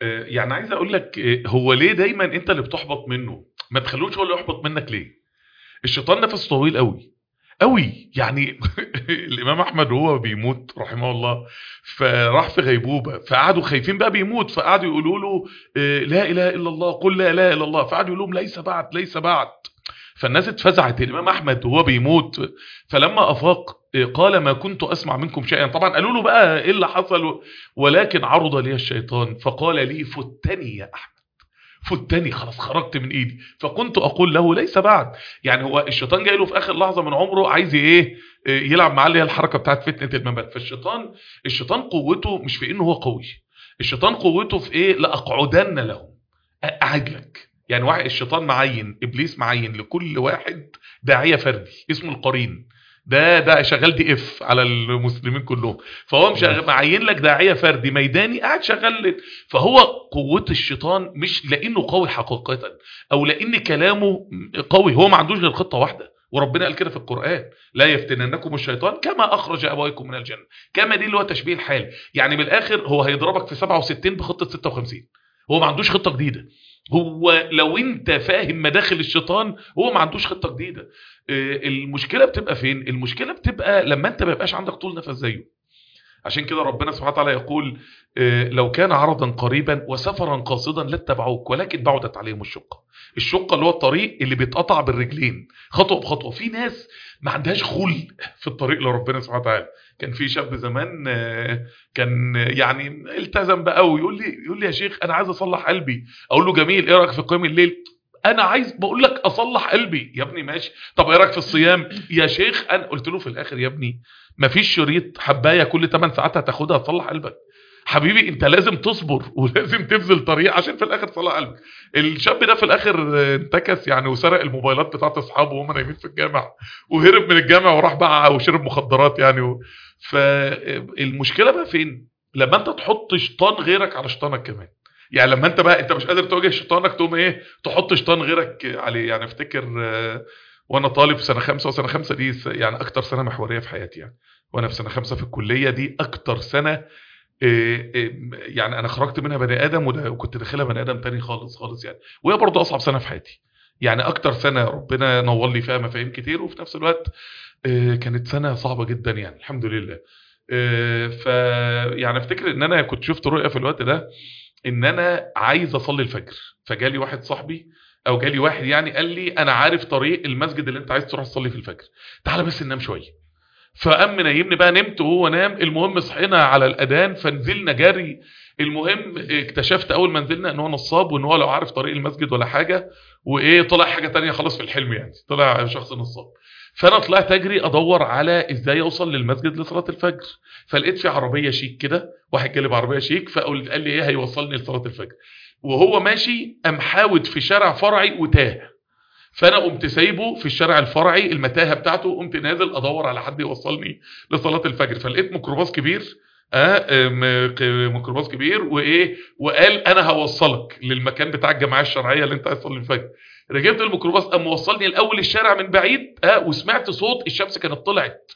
آه، يعني عايز اقول لك آه، هو ليه دايما انت اللي بتحبط منه ما تخلوش هو اللي يحبط منك ليه الشيطان نفسه طويل قوي قوي يعني الامام احمد وهو بيموت رحمه الله فراح في غيبوبه فقعدوا خايفين بقى بيموت فقعدوا يقولوا له آه، لا اله الا الله قل لا اله الا الله فقعدوا يقولوا لهم ليس بعد ليس بعد فالناس اتفزعت الامام احمد وهو بيموت فلما افاق آه، قال ما كنت اسمع منكم شيئا طبعا قالوا له بقى ايه اللي حصل ولكن عرض لي الشيطان فقال لي فتني يا احمد فتني خلاص خرجت من ايدي فكنت اقول له ليس بعد يعني هو الشيطان جاي له في اخر لحظه من عمره عايز ايه إيه، يلعب معاه اللي هي الحركه بتاعت فتنه الممات فالشيطان الشيطان قوته مش في انه هو قوي الشيطان قوته في ايه لاقعدن لهم اقعد لك يعني واحد الشيطان معين ابليس معين لكل واحد داعيه فردي اسمه القرين ده ده شغال دي اف على المسلمين كلهم فهو مش معين لك داعيه فردي ميداني قاعد شغال لك. فهو قوه الشيطان مش لانه قوي حقيقه او لان كلامه قوي هو ما عندوش غير خطه واحده وربنا قال كده في القرآن لا يفتننكم الشيطان كما أخرج أبويكم من الجنة كما دي اللي هو تشبيه الحال يعني من الآخر هو هيضربك في 67 بخطة 56 هو ما عندوش خطة جديدة هو لو انت فاهم مداخل الشيطان هو ما عندوش خطة جديدة آه، المشكلة بتبقى فين المشكلة بتبقى لما انت ما يبقاش عندك طول نفس زيه عشان كده ربنا سبحانه وتعالى يقول آه، لو كان عرضا قريبا وسفرا قاصدا لاتبعوك ولكن بعدت عليهم الشقة الشقة اللي هو الطريق اللي بيتقطع بالرجلين خطوة بخطوة في ناس ما عندهاش خلق في الطريق لربنا سبحانه وتعالى كان في شاب زمان آه، كان يعني التزم بقى ويقول لي يقول لي يا شيخ انا عايز اصلح قلبي اقول له جميل ايه رايك في قيام الليل انا عايز بقول لك اصلح قلبي يا ابني ماشي طب ايه رايك في الصيام يا شيخ انا قلت له في الاخر يا ابني مفيش شريط حبايه كل 8 ساعات هتاخدها تصلح قلبك حبيبي انت لازم تصبر ولازم تبذل طريق عشان في الاخر تصلح قلبك الشاب ده في الاخر آه، انتكس يعني وسرق الموبايلات بتاعت اصحابه وهم نايمين في الجامع وهرب من الجامع وراح باع وشرب مخدرات يعني و... فالمشكله بقى فين لما انت تحط شيطان غيرك على شيطانك كمان يعني لما انت بقى انت مش قادر تواجه شيطانك تقوم ايه تحط شيطان غيرك عليه يعني افتكر آه، وانا طالب سنه خمسة وسنه خمسة دي س- يعني اكتر سنه محوريه في حياتي يعني وانا في سنه خمسة في الكليه دي اكتر سنه إيه إيه يعني انا خرجت منها بني ادم وده- وكنت داخلها بني ادم تاني خالص خالص يعني وهي برضه اصعب سنه في حياتي يعني اكتر سنه ربنا نور لي فيها مفاهيم كتير وفي نفس الوقت إيه، كانت سنه صعبه جدا يعني الحمد لله إيه، ف يعني افتكر ان انا كنت شفت رؤيه في الوقت ده ان انا عايز اصلي الفجر فجالي واحد صاحبي او جالي واحد يعني قال لي انا عارف طريق المسجد اللي انت عايز تروح تصلي في الفجر تعالى بس ننام شويه فقام منيمني بقى نمت وهو نام المهم صحينا على الاذان فنزلنا جري المهم اكتشفت اول ما نزلنا ان هو نصاب وان هو لو عارف طريق المسجد ولا حاجه وايه طلع حاجه تانية خلاص في الحلم يعني طلع شخص نصاب فانا طلعت اجري ادور على ازاي اوصل للمسجد لصلاه الفجر فلقيت في عربيه شيك كده واحد جالب عربيه شيك فقلت قال لي ايه هيوصلني لصلاه الفجر وهو ماشي قام حاود في شارع فرعي وتاه فانا قمت سايبه في الشارع الفرعي المتاهه بتاعته قمت نازل ادور على حد يوصلني لصلاه الفجر فلقيت ميكروباص كبير اه م- ك- ميكروباص كبير وايه وقال انا هوصلك للمكان بتاع الجمعيه الشرعيه اللي انت عايز تصلي الفجر ركبت الميكروباص قام موصلني لاول الشارع من بعيد اه وسمعت صوت الشمس كانت طلعت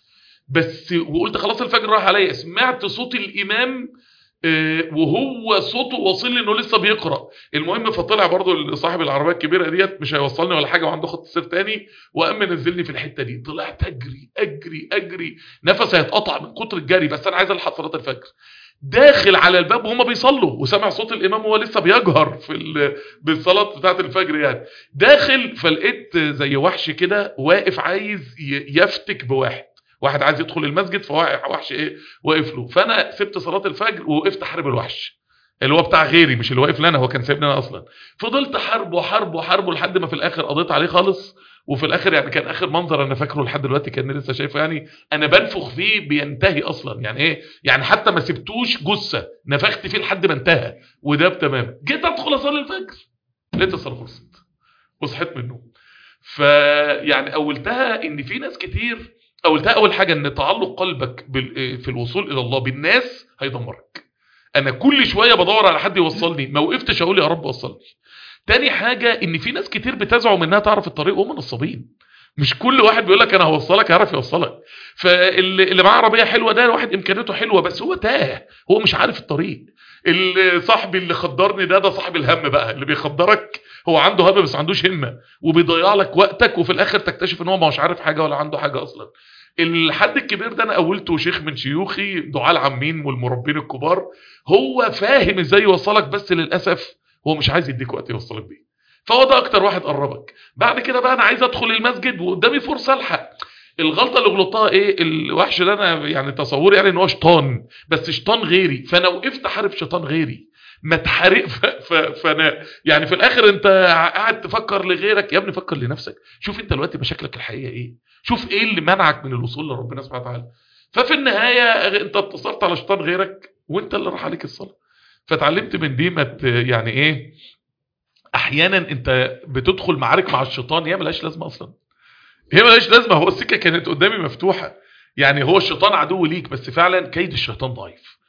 بس وقلت خلاص الفجر راح عليا سمعت صوت الامام آه، وهو صوته واصل لي انه لسه بيقرا المهم فطلع برضو صاحب العربيه الكبيره ديت مش هيوصلني ولا حاجه وعنده خط سير تاني وقام منزلني في الحته دي طلعت اجري اجري اجري نفسي هيتقطع من كتر الجري بس انا عايز الحق صلاه الفجر داخل على الباب وهما بيصلوا وسامع صوت الامام وهو لسه بيجهر في ال- بالصلاه بتاعه الفجر يعني داخل فلقيت زي وحش كده واقف عايز ي- يفتك بواحد واحد عايز يدخل المسجد فوحش ايه واقف له فانا سبت صلاه الفجر ووقفت احارب الوحش اللي هو بتاع غيري مش اللي واقف لنا هو كان سايبني انا اصلا فضلت حاربه حاربه حاربه لحد ما في الاخر قضيت عليه خالص وفي الاخر يعني كان اخر منظر انا فاكره لحد دلوقتي كان لسه شايفه يعني انا بنفخ فيه بينتهي اصلا يعني ايه يعني حتى ما سبتوش جثه نفخت فيه لحد ما انتهى وده تمام جيت ادخل اصلي الفجر لقيت الصلاه خلصت وصحيت من النوم فيعني اولتها ان في ناس كتير اولتها اول حاجه ان تعلق قلبك بال- في الوصول الى الله بالناس هيدمرك انا كل شويه بدور على حد يوصلني ما وقفتش اقول يا رب وصلني تاني حاجه ان في ناس كتير بتزعم انها تعرف الطريق وهم نصابين مش كل واحد بيقول لك انا هوصلك يعرف يوصلك فاللي اللي معاه عربيه حلوه ده واحد امكانياته حلوه بس هو تاه هو مش عارف الطريق اللي صاحبي اللي خدرني ده ده صاحب الهم بقى اللي بيخدرك هو عنده هم بس ما عندوش همه وبيضيع لك وقتك وفي الاخر تكتشف ان هو مش عارف حاجه ولا عنده حاجه اصلا الحد الكبير ده انا قولته شيخ من شيوخي دعاء العامين والمربين الكبار هو فاهم ازاي يوصلك بس للاسف هو مش عايز يديك وقت يوصلك بيه فهو ده اكتر واحد قربك بعد كده بقى انا عايز ادخل المسجد وقدامي فرصه الحق الغلطه اللي غلطتها ايه الوحش ده انا يعني تصوري يعني ان هو شيطان بس شيطان غيري فانا وقفت احارب شيطان غيري ما تحارب ف- ف- فانا يعني في الاخر انت قاعد تفكر لغيرك يا ابني فكر لنفسك شوف انت دلوقتي مشاكلك الحقيقيه ايه شوف ايه اللي منعك من الوصول لربنا سبحانه وتعالى ففي النهايه انت اتصلت على شيطان غيرك وانت اللي راح عليك الصلاه فتعلمت من دي ما ت- يعني ايه احيانا انت بتدخل معارك مع الشيطان هي ملهاش لازمه اصلا هي ملهاش لازمه هو السكه كانت قدامي مفتوحه يعني هو الشيطان عدو ليك بس فعلا كيد الشيطان ضعيف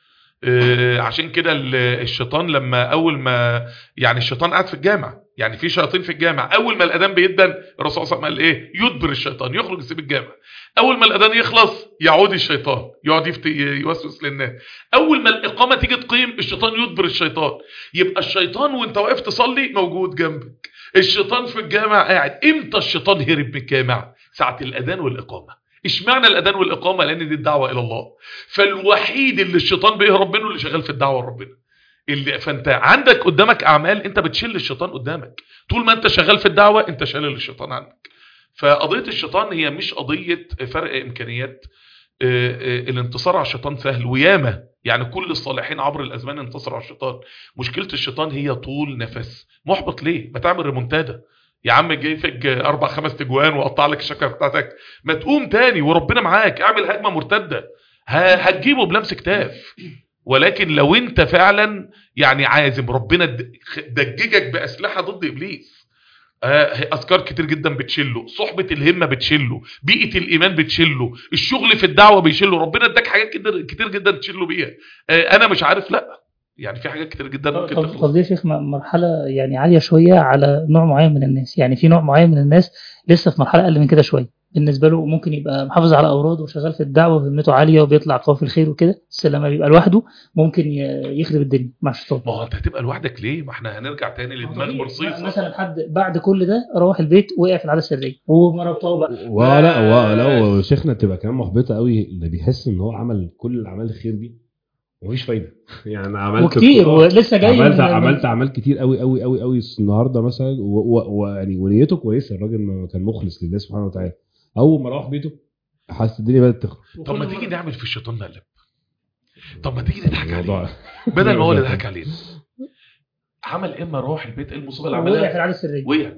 آه، عشان كده ال- الشيطان لما اول ما يعني الشيطان قاعد في الجامع يعني في شياطين في الجامع اول ما الاذان بيدن الرسول صلى الله عليه وسلم قال ايه يدبر الشيطان يخرج يسيب الجامع اول ما الاذان يخلص يعود الشيطان يقعد يفت- يوسوس للناس اول ما الاقامه تيجي تقيم الشيطان يدبر الشيطان يبقى الشيطان وانت واقف تصلي موجود جنبك الشيطان في الجامع قاعد امتى الشيطان هرب من الجامع ساعه الاذان والاقامه اشمعنى الاذان والاقامه لان دي الدعوه الى الله فالوحيد اللي الشيطان بيهرب منه اللي شغال في الدعوه لربنا اللي فانت عندك قدامك اعمال انت بتشيل الشيطان قدامك طول ما انت شغال في الدعوه انت شايل الشيطان عنك فقضيه الشيطان هي مش قضيه فرق امكانيات آه، آه، الانتصار على الشيطان سهل وياما يعني كل الصالحين عبر الازمان انتصروا على الشيطان مشكله الشيطان هي طول نفس محبط ليه ما تعمل ريمونتادا يا عم جاي فيك اربع خمس تجوان وقطع لك الشكه بتاعتك ما تقوم تاني وربنا معاك اعمل هجمه مرتده ه- هتجيبه بلمس كتاف ولكن لو انت فعلا يعني عازم ربنا د- دججك باسلحه ضد ابليس آه، اذكار كتير جدا بتشله صحبه الهمه بتشله بيئه الايمان بتشله الشغل في الدعوه بيشله ربنا اداك حاجات كتير كتير جدا تشله بيها آه، انا مش عارف لا يعني في حاجات كتير جدا ممكن طب تخلص طب دي يا شيخ م- مرحلة يعني عالية شوية على نوع معين من الناس يعني في نوع معين من الناس لسه في مرحلة أقل من كده شوية بالنسبة له ممكن يبقى محافظ على أوراده وشغال في الدعوة وهمته عالية وبيطلع قوي الخير وكده بس لما بيبقى لوحده ممكن ي- يخرب الدنيا مع الشيطان ما هو انت هتبقى لوحدك ليه ما احنا هنرجع تاني لدماغ برصيص مثلا حد بعد كل ده روح البيت وقع في العادة السرية ومراته بقى ولا ولا وشيخنا تبقى كمان محبطه قوي اللي بيحس ان هو عمل كل الاعمال الخير دي ومفيش فايده يعني عملت وكتير ولسه جاي عملت من- عملت اعمال كتير قوي قوي قوي قوي النهارده مثلا و- و- ويعني ونيته كويسه الراجل ما كان مخلص لله سبحانه وتعالى اول ما روح بيته حاسس الدنيا بدات تخرب طب ما تيجي نعمل في الشيطان مقلب طب ما تيجي نضحك عليه الموضوع بدل ما هو اللي ضحك علينا عمل اما روح البيت ايه المصيبه اللي وقع في عملها العادة السرية وقع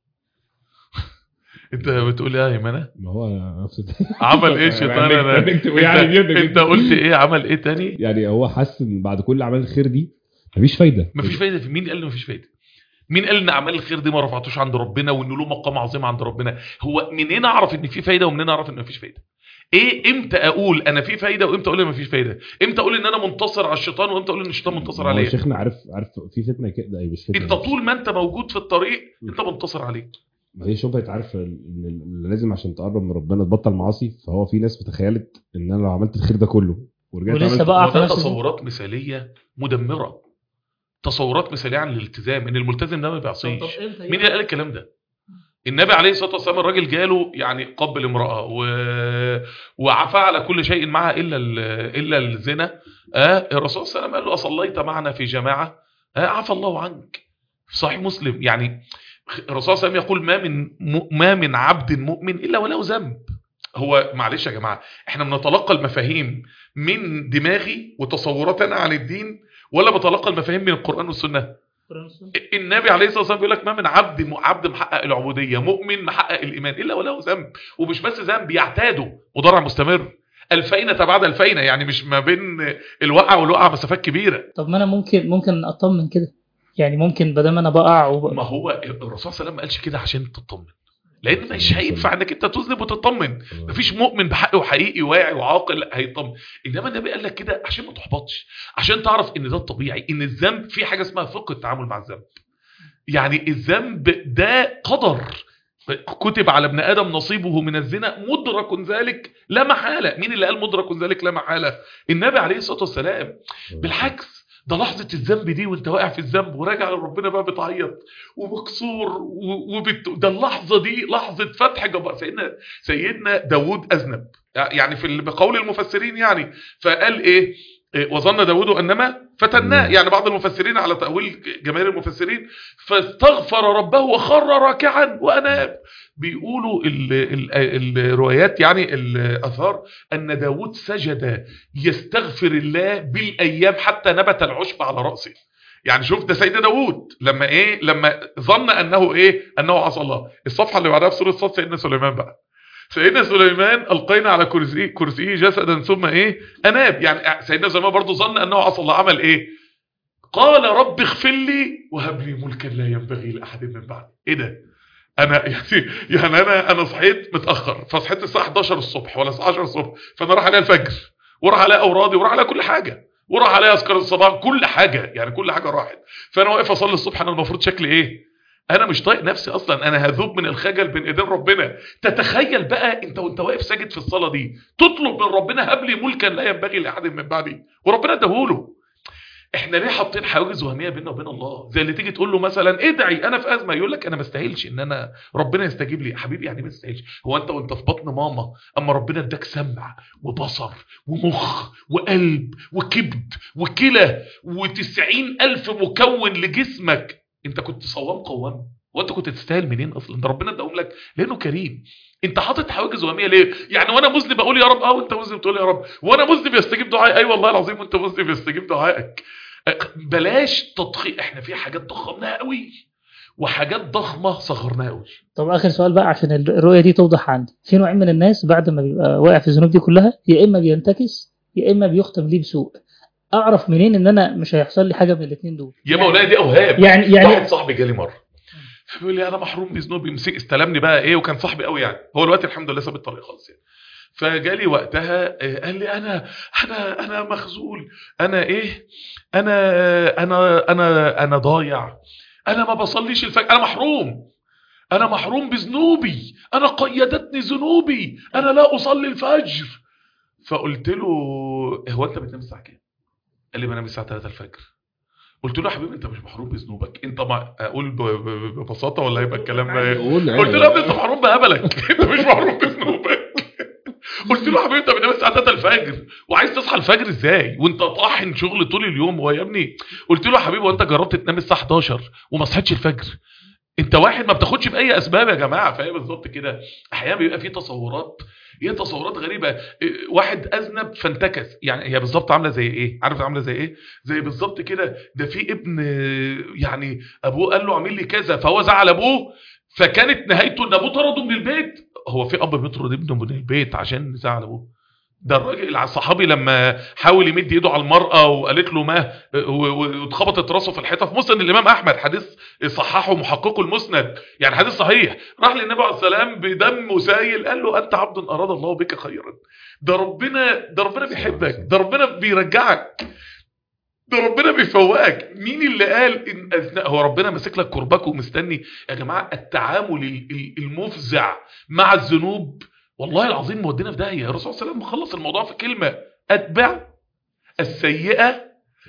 انت بتقول ايه يا ايمنه ما هو نفس عمل ايه شيطان انا نكتب يعني انت, جدا انت قلت ايه عمل ايه تاني يعني هو حس ان بعد كل اعمال الخير دي مفيش فايده مفيش فايده في مين قال مفيش فايده مين قال ان اعمال الخير دي ما رفعتوش عند ربنا وان له مقام عظيم عند ربنا هو منين اعرف ان في فايده ومنين اعرف ان مفيش فايده ايه امتى اقول انا في فايده وامتى اقول ان مفيش فايده امتى اقول ان انا منتصر على الشيطان وامتى اقول ان الشيطان منتصر ما هو عليا شيخنا عارف عارف في فتنه كده اي مش فتنه انت طول ما انت موجود في الطريق انت منتصر عليه ما هي شبهه عارف ان اللي لازم عشان تقرب من ربنا تبطل معاصي فهو في ناس متخيلت ان انا لو عملت الخير ده كله ورجعت ولسه عملت بقى في وده نفس الوقت. تصورات مثاليه مدمره تصورات مثاليه عن الالتزام ان الملتزم ده ما بيعصيش مين اللي قال الكلام ده النبي عليه الصلاه والسلام الراجل جاله يعني قبل امراه و... وعفى على كل شيء معها الا ال... الا الزنا آه الرسول صلى الله عليه وسلم قال له اصليت معنا في جماعه آه عفى الله عنك في صحيح مسلم يعني الرسول صلى الله عليه وسلم يقول ما من م... ما من عبد مؤمن الا وله ذنب هو معلش يا جماعه احنا بنتلقى المفاهيم من دماغي وتصورات انا عن الدين ولا بتلقى المفاهيم من القران والسنه النبي عليه الصلاه والسلام بيقول لك ما من عبد عبد محقق العبوديه مؤمن محقق الايمان الا وله ذنب ومش بس ذنب يعتاده وضرع مستمر الفينة بعد الفينة يعني مش ما بين الوقعة والوقعة مسافات كبيرة طب ما انا ممكن ممكن اطمن كده يعني ممكن بدل ما انا بقع وب... ما هو الرسول صلى الله عليه وسلم ما قالش كده عشان تطمن لان مش هينفع انك انت تذنب وتطمن مفيش مؤمن بحق وحقيقي واعي وعاقل هيطمن انما النبي قال لك كده عشان ما تحبطش عشان تعرف ان ده الطبيعي ان الذنب في حاجه اسمها فقه التعامل مع الذنب يعني الذنب ده قدر كتب على ابن ادم نصيبه من الزنا مدرك ذلك لا محاله مين اللي قال مدرك ذلك لا محاله النبي عليه الصلاه والسلام بالعكس ده لحظة الذنب دي وانت واقع في الذنب وراجع لربنا بقى بتعيط ومكسور و- وبت... ده اللحظة دي لحظة فتح جبار سيدنا سيدنا داود أذنب يعني في ال- بقول المفسرين يعني فقال ايه إيه، وظن داود انما فتناه مم. يعني بعض المفسرين على تأويل جماهير المفسرين فاستغفر ربه وخر راكعا واناب بيقولوا ال ال الروايات يعني الاثار ان داود سجد يستغفر الله بالايام حتى نبت العشب على راسه يعني شوف ده سيدنا داود لما ايه لما ظن انه ايه انه عصى الله الصفحه اللي بعدها في سوره صاد سيدنا سليمان بقى سيدنا سليمان القينا على كرسيه كرسيه جسدا ثم ايه اناب يعني سيدنا سليمان برضه ظن انه عصى الله عمل ايه قال رب اغفر لي وهب لي ملكا لا ينبغي لاحد من بعدي ايه ده انا يعني يعني انا انا صحيت متاخر فصحيت الساعه 11 الصبح ولا الساعه 10 الصبح فانا راح عليها الفجر وراح عليها اورادي وراح عليها كل حاجه وراح عليها اذكار الصباح كل حاجه يعني كل حاجه راحت فانا واقف اصلي الصبح انا المفروض شكلي ايه انا مش طايق نفسي اصلا انا هذوب من الخجل بين ايدين ربنا تتخيل بقى انت وانت واقف ساجد في الصلاه دي تطلب من ربنا هب لي ملكا لا ينبغي لاحد من بعدي وربنا اداهوله احنا ليه حاطين حواجز وهميه بيننا وبين الله زي اللي تيجي تقول له مثلا ادعي انا في ازمه يقول لك انا ما استاهلش ان انا ربنا يستجيب لي حبيبي يعني ما استاهلش هو انت وانت في بطن ماما اما ربنا اداك سمع وبصر ومخ وقلب وكبد وكلى وتسعين الف مكون لجسمك انت كنت صوام قوام وانت كنت تستاهل منين اصلا ده ربنا اداهم لك لانه كريم انت حاطط حواجز وهميه ليه يعني وانا مذنب اقول يا رب اه وانت مذنب تقول يا رب وانا مذنب يستجيب دعائي اي أيوة والله العظيم وانت مذنب يستجيب دعائك بلاش تضخيم احنا في حاجات ضخمناها قوي وحاجات ضخمه صغرناها قوي طب اخر سؤال بقى عشان الرؤيه دي توضح عندي في نوعين من الناس بعد ما بيبقى واقع في الذنوب دي كلها يا اما بينتكس يا اما بيختم ليه بسوء اعرف منين ان انا مش هيحصل لي حاجه من الاثنين دول يا مولاي دي اوهام يعني يعني واحد صاحبي جالي مره بيقول لي انا محروم بذنوبي مسك استلمني بقى ايه وكان صاحبي قوي يعني هو دلوقتي الحمد لله ساب الطريق خالص يعني فجالي وقتها آه، قال لي انا انا انا مخزول انا ايه انا انا انا انا ضايع انا ما بصليش الفجر انا محروم انا محروم بذنوبي انا قيدتني ذنوبي انا لا اصلي الفجر فقلت له هو انت بتنام الساعه كام قال لي بنام الساعه 3 الفجر قلت له يا حبيبي انت مش محروم بذنوبك انت ما اقول ب- ب- ببساطه ولا هيبقى الكلام قول قلت له يا ابني انت محروم بهبلك انت مش محروم بذنوبك قلت له يا حبيبي انت بتنام الساعه 3 الفجر وعايز تصحى الفجر ازاي وانت طاحن شغل طول اليوم هو يا ابني قلت له يا حبيبي وانت جربت تنام الساعه 11 وما صحيتش الفجر انت واحد ما بتاخدش باي اسباب يا جماعه فاهم بالظبط كده احيانا بيبقى في تصورات هي تصورات غريبه إيه، واحد اذنب فانتكس يعني هي بالظبط عامله زي ايه عارف عامله زي ايه زي بالظبط كده ده في ابن آه، يعني ابوه قال له اعمل لي كذا فهو زعل ابوه فكانت نهايته ان ابوه طرده من البيت هو في اب بيطرد ابنه من البيت عشان زعل ابوه ده الراجل الصحابي لما حاول يمد ايده على المرأة وقالت له ما و- و- واتخبطت راسه في الحيطة في مسند الإمام أحمد حديث صححه محققه المسند يعني حديث صحيح راح للنبي عليه السلام بدم مسايل قال له أنت عبد أراد الله بك خيرا ده ربنا ده ربنا بيحبك ده ربنا بيرجعك ده ربنا بيفوقك مين اللي قال ان اثناء هو ربنا ماسك لك كربك ومستني يا جماعه التعامل ال- ال- المفزع مع الذنوب والله العظيم مودينا في داهيه الرسول صلى الله عليه وسلم مخلص الموضوع في كلمه اتبع السيئه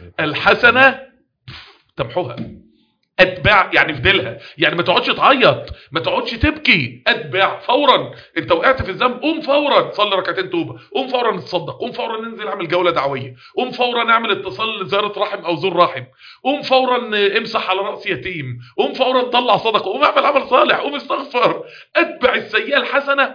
الحسنه تمحوها اتبع يعني فدلها يعني ما تقعدش تعيط ما تقعدش تبكي اتبع فورا انت وقعت في الذنب قوم فورا صلي ركعتين توبه قوم فورا نتصدق قوم فورا ننزل اعمل جوله دعويه قوم فورا نعمل اتصال لزياره رحم او زور رحم قوم فورا امسح على راس يتيم قوم فورا طلع صدقه قوم اعمل عمل صالح قوم استغفر اتبع السيئه الحسنه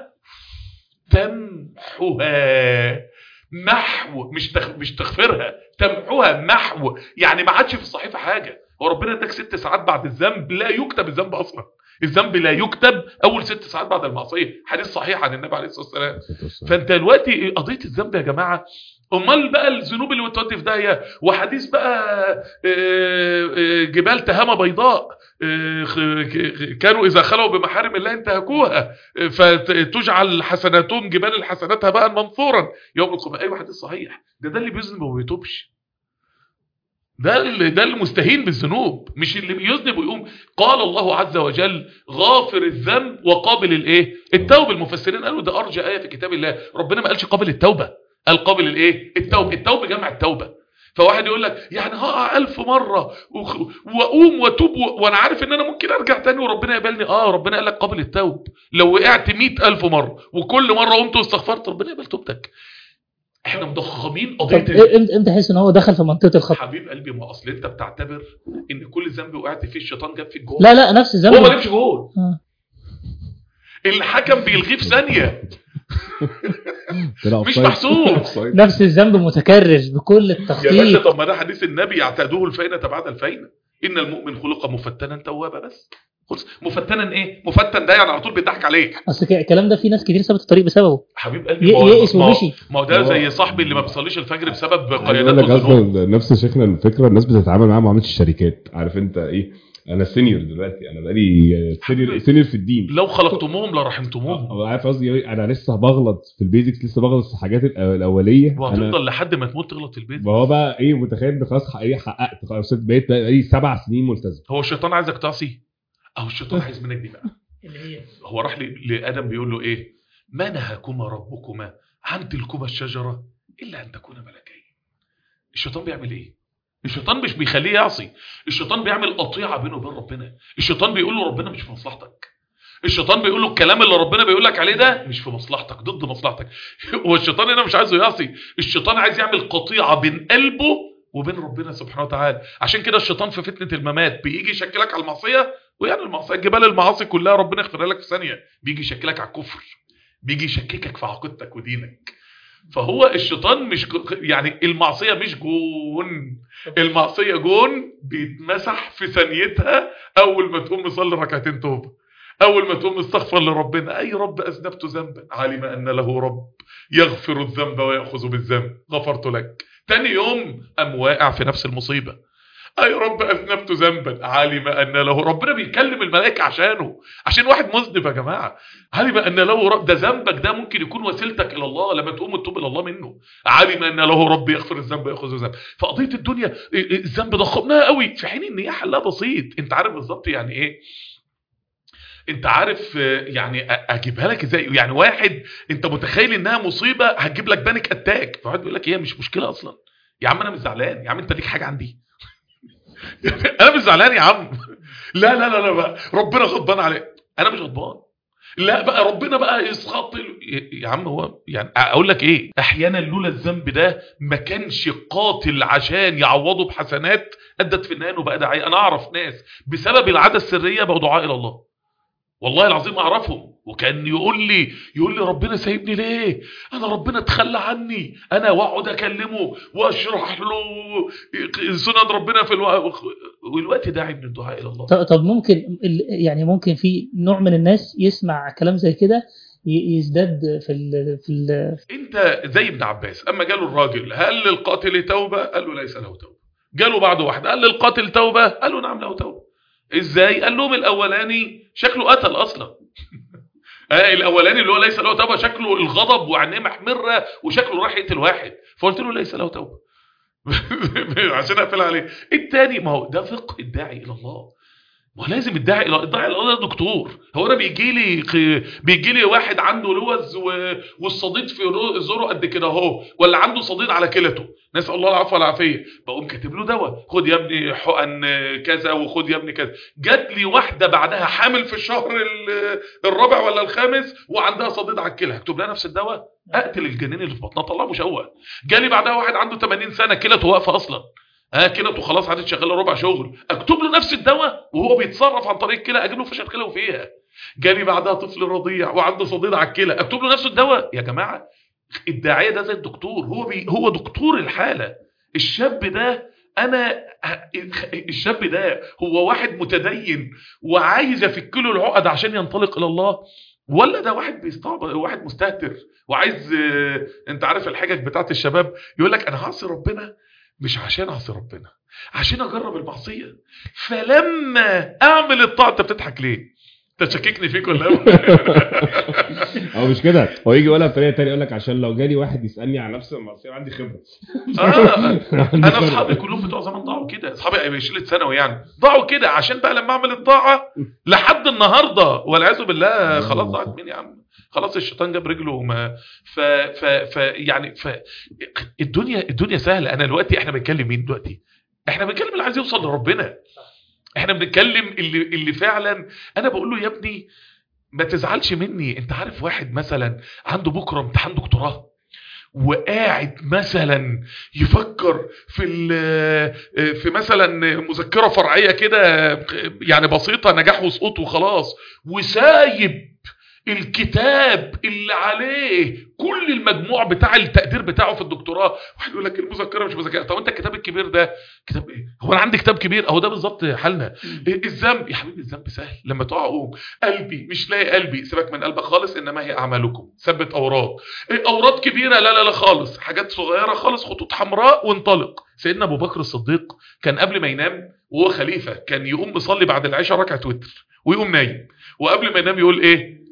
تمحوها محو مش تخ... مش تغفرها تمحوها محو يعني ما عادش في الصحيفه حاجه هو ربنا اداك ست ساعات بعد الذنب لا يكتب الذنب اصلا الذنب لا يكتب اول ست ساعات بعد المعصيه حديث صحيح عن النبي عليه الصلاه والسلام فانت دلوقتي قضيه الذنب يا جماعه امال بقى الذنوب اللي بتودي في داهيه وحديث بقى آه، آه، جبال تهامه بيضاء آه، خ- ك- كانوا اذا خلوا بمحارم الله انتهكوها آه، فتجعل حسناتهم جبال الحسنات هباء منثورا يوم القيامه ايوه حديث صحيح ده ده اللي بيذنب وما بيتوبش ده اللي ده المستهين بالذنوب مش اللي بيذنب ويقوم قال الله عز وجل غافر الذنب وقابل الايه التوبه المفسرين قالوا ده ارجى ايه في كتاب الله ربنا ما قالش قابل التوبه قال قابل الايه التوبه التوبه جمع التوبه فواحد يقول لك يعني هقع ألف مرة وخ- واقوم واتوب و... وانا عارف ان انا ممكن ارجع تاني وربنا يقبلني اه ربنا قال لك قابل التوب لو وقعت مئة ألف مرة وكل مرة قمت واستغفرت ربنا يقبل توبتك احنا مضخمين طب قضية ال- إيه- امتى امتى احس ان هو دخل في منطقه الخطر حبيب قلبي ما اصل انت بتعتبر ان كل ذنب وقعت فيه الشيطان جاب فيك جول لا لا نفس هو ما الذنب جابش جول آه. الحكم بيلغيه في ثانيه طلع مش offside. محسوب. offside. نفس الذنب متكرر بكل يا باشا التخطيط طب ما ده حديث النبي يعتادوه الفينة بعد الفينة ان المؤمن خلق مفتنا توابا بس خلص مفتنا ايه مفتن ده يعني على طول بيضحك عليك اصل ك- الكلام ده في ناس كتير سابت الطريق بسببه حبيب قلبي ي- ما هو- يئس ما هو- ومشي ما هو ده هو- زي صاحبي اللي ما بيصليش الفجر بسبب عايز اقول قيادات لك الذنوب اصلا نفس شيخنا الفكره الناس بتتعامل معاها معامله الشركات عارف انت ايه انا سينيور دلوقتي انا بقالي سينيور سينيور في الدين لو خلقتموهم لرحمتموهم أه، عارف قصدي ايه انا لسه بغلط في البيزكس لسه بغلط في الحاجات الأ- الاوليه انا وهتفضل لحد ما تموت تغلط في البيت ما هو بقى ايه متخيل ان خلاص ايه حققت خلاص بقيت بقالي سبع سنين ملتزم هو الشيطان عايزك تعصي او الشيطان عايز منك دي بقى هو راح ل- لادم بيقول له ايه ما نهاكما ربكما عن تلكما الشجره الا ان تكونا ملكين الشيطان بيعمل ايه الشيطان مش بيخليه يعصي الشيطان بيعمل قطيعه بينه وبين ربنا الشيطان بيقول له ربنا مش في مصلحتك الشيطان بيقول له الكلام اللي ربنا بيقول لك عليه ده مش في مصلحتك ضد مصلحتك هو الشيطان هنا مش عايزه يعصي الشيطان عايز يعمل قطيعه بين قلبه وبين ربنا سبحانه وتعالى عشان كده الشيطان في فتنه الممات بيجي يشكلك على المعصيه ويعني المعصيه جبال المعاصي كلها ربنا يغفرها لك في ثانيه بيجي يشكلك على الكفر بيجي يشككك في عقيدتك ودينك فهو الشيطان مش جو- يعني المعصيه مش جون المعصيه جون بيتمسح في ثانيتها اول ما تقوم مصلي ركعتين توبه اول ما تقوم استغفر لربنا اي رب اذنبت ذنبا علم ان له رب يغفر الذنب وياخذ بالذنب غفرت لك تاني يوم قام واقع في نفس المصيبه اي رب اذنبت ذنبا علم ان له ربنا بيكلم الملائكه عشانه عشان واحد مذنب يا جماعه علم ان له رب ده ذنبك ده ممكن يكون وسيلتك الى الله لما تقوم تتوب الى الله منه علم ان له رب يغفر الذنب وياخذ الذنب فقضيه الدنيا إيه، إيه، الذنب ضخمناها قوي في حين ان هي حلها بسيط انت عارف بالظبط يعني ايه انت عارف آه، يعني أ- اجيبها لك ازاي يعني واحد انت متخيل انها مصيبه هتجيب لك بانيك اتاك فواحد بيقول لك هي مش مشكله اصلا يا عم انا مش زعلان يا عم انت ليك حاجه عندي انا مش زعلان يا عم لا لا لا لا بقى ربنا غضبان عليك انا مش غضبان لا بقى ربنا بقى يسخط ال- يا عم هو يعني اقول لك ايه احيانا لولا الذنب ده ما كانش قاتل عشان يعوضه بحسنات ادت في النهايه انه بقى داعيه انا اعرف ناس بسبب العاده السريه بقوا دعاء الى الله والله العظيم اعرفهم وكان يقول لي يقول لي ربنا سايبني ليه انا ربنا تخلى عني انا واقعد اكلمه واشرح له سنن ربنا في الوقت والوقت داعي من الدعاء الى الله طب طب ممكن ال- يعني ممكن في نوع من الناس يسمع كلام زي كده ي- يزداد في ال في ال انت زي ابن عباس اما جاله الراجل هل للقاتل توبه قال له ليس له توبه جاله بعد واحد هل للقاتل توبه قال له نعم له توبه ازاي قال لهم الاولاني شكله قتل اصلا آه الاولاني اللي هو ليس له توبه شكله الغضب وعينيه محمره وشكله راح يقتل واحد فقلت له ليس له توبه عشان اقفل عليه التاني ما هو ده فقه الداعي الى الله ما هو لازم الداعي الى الداعي الى الله ده دكتور هو انا بيجي لي بيجي لي واحد عنده لوز و... والصديد في رو- زوره قد كده اهو ولا عنده صديد على كلته نسال الله العفو والعافيه بقوم كاتب له دواء خد يا ابني حقن كذا وخد يا ابني كذا جات لي واحده بعدها حامل في الشهر ال- الرابع ولا الخامس وعندها صديد على الكلى هكتب لها نفس الدواء اقتل الجنين اللي في بطنها طلعه مشوه جالي بعدها واحد عنده 80 سنه كلته واقفه اصلا ها كلته خلاص عادت شغاله ربع شغل اكتب له نفس الدواء وهو بيتصرف عن طريق الكلى اجيب له فشل كلوي فيها جالي بعدها طفل رضيع وعنده صديد على الكلى اكتب له نفس الدواء يا جماعه الداعيه ده زي الدكتور هو بي هو دكتور الحاله الشاب ده انا الشاب ده هو واحد متدين وعايز يفك له العقد عشان ينطلق الى الله ولا ده واحد بيستعبط واحد مستهتر وعايز آه، انت عارف الحجج بتاعت الشباب يقول لك انا هعصي ربنا مش عشان اعصي ربنا عشان اجرب المعصيه فلما اعمل الطاعه انت بتضحك ليه انت تشككني فيك ولا إيه؟ هو مش كده هو يجي يقولها بطريقه تانية يقول لك عشان لو جالي واحد يسالني عن نفس المعصيه عندي خبره آه. عندي انا خبرة. اصحابي كلهم بتوع زمان ضاعوا كده اصحابي شله ثانوي يعني ضاعوا كده عشان بقى لما اعمل الطاعه لحد النهارده والعياذ بالله خلاص ضاعت مين يا عم خلاص الشيطان جاب رجله وما ف ف ف يعني ف الدنيا الدنيا سهله انا دلوقتي احنا بنتكلم مين دلوقتي احنا بنتكلم اللي عايز يوصل لربنا احنا بنتكلم اللي اللي فعلا انا بقول له يا ابني ما تزعلش مني انت عارف واحد مثلا عنده بكره امتحان دكتوراه وقاعد مثلا يفكر في ال- في مثلا مذكره فرعيه كده يعني بسيطه نجاح وسقوط وخلاص وسايب الكتاب اللي عليه كل المجموع بتاع التقدير بتاعه في الدكتوراه واحد يقول لك المذكره مش مذكره طب انت الكتاب الكبير ده كتاب ايه هو انا عندي كتاب كبير اهو ده بالظبط حالنا إيه الذنب يا حبيبي الذنب سهل لما تقع قوم قلبي مش لاقي قلبي سيبك من قلبك خالص انما هي اعمالكم ثبت اوراد إيه اوراد كبيره لا لا لا خالص حاجات صغيره خالص خطوط حمراء وانطلق سيدنا ابو بكر الصديق كان قبل ما ينام وهو خليفه كان يقوم يصلي بعد العشاء ركعه وتر ويقوم نايم وقبل ما ينام يقول ايه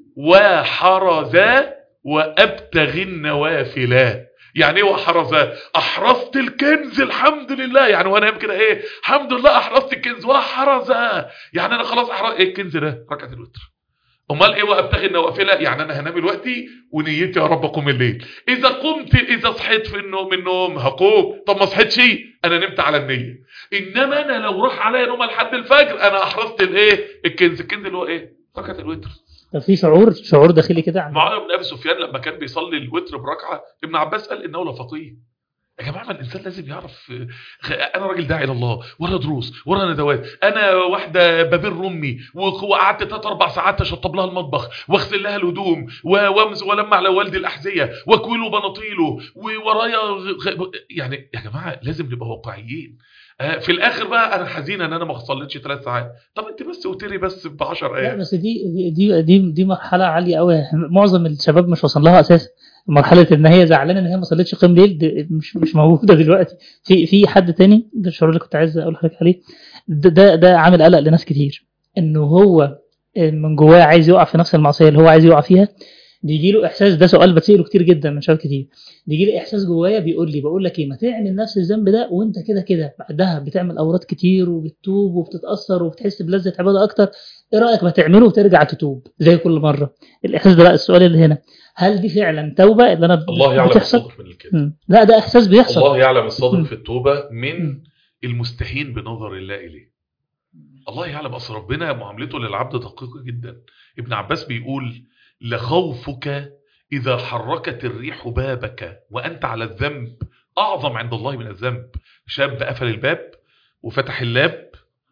وحرزا وابتغي النوافل يعني ايه وحرزا احرزت الكنز الحمد لله يعني وانا نايم كده ايه الحمد لله احرزت الكنز وحرزا يعني انا خلاص احرز ايه الكنز ده ركعه الوتر امال ايه وابتغي النوافل يعني انا هنام دلوقتي ونيتي يا رب اقوم الليل اذا قمت اذا صحيت في النوم من النوم هقوم طب ما صحيتش انا نمت على النية انما انا لو راح عليا نوم لحد الفجر انا احرزت الايه الكنز الكنز اللي هو ايه ركعه الوتر طب في شعور شعور داخلي كده عن معاويه بن ابي سفيان لما كان بيصلي الوتر بركعه ابن عباس قال انه لفقيه يا جماعه ما الانسان لازم يعرف آه، انا راجل داعي الى الله ورا دروس ورا ندوات انا واحده ببر امي و- وقعدت ثلاث اربع ساعات اشطب لها المطبخ واغسل لها الهدوم و- وامز ولمع على والدي الاحذيه واكوي له بناطيله وورايا غ- يعني يا جماعه لازم نبقى واقعيين آه، في الاخر بقى انا حزين ان انا ما صليتش ثلاث ساعات طب انت بس قلت لي بس ب 10 لا ايات بس دي دي دي دي مرحله عاليه قوي معظم الشباب مش وصل لها اساسا مرحله ان هي زعلانه ان هي ما صلتش قيام ليل دي مش مش موجوده دلوقتي في في حد تاني ده الشعور اللي كنت عايز اقول لحضرتك عليه ده ده, ده عامل قلق لناس كتير انه هو من جواه عايز يقع في نفس المعصيه اللي هو عايز يقع فيها بيجي له احساس ده سؤال بتساله كتير جدا من شباب كتير بيجي لي احساس جوايا بيقول لي بقول لك ايه ما تعمل نفس الذنب ده وانت كده كده بعدها بتعمل اوراد كتير وبتتوب وبتتاثر وبتحس بلذه عباده اكتر ايه رايك ما تعمله وترجع تتوب زي كل مره الاحساس ده بقى السؤال اللي هنا هل دي فعلا توبه اللي انا الله يعلم بتحصل الصادق من الكذب مم. لا ده احساس بيحصل الله يعلم الصادق مم. في التوبة من مم. المستهين بنظر الله إليه الله يعلم أصل ربنا معاملته للعبد دقيقة جدا ابن عباس بيقول لخوفك إذا حركت الريح بابك وأنت على الذنب أعظم عند الله من الذنب شاب قفل الباب وفتح اللاب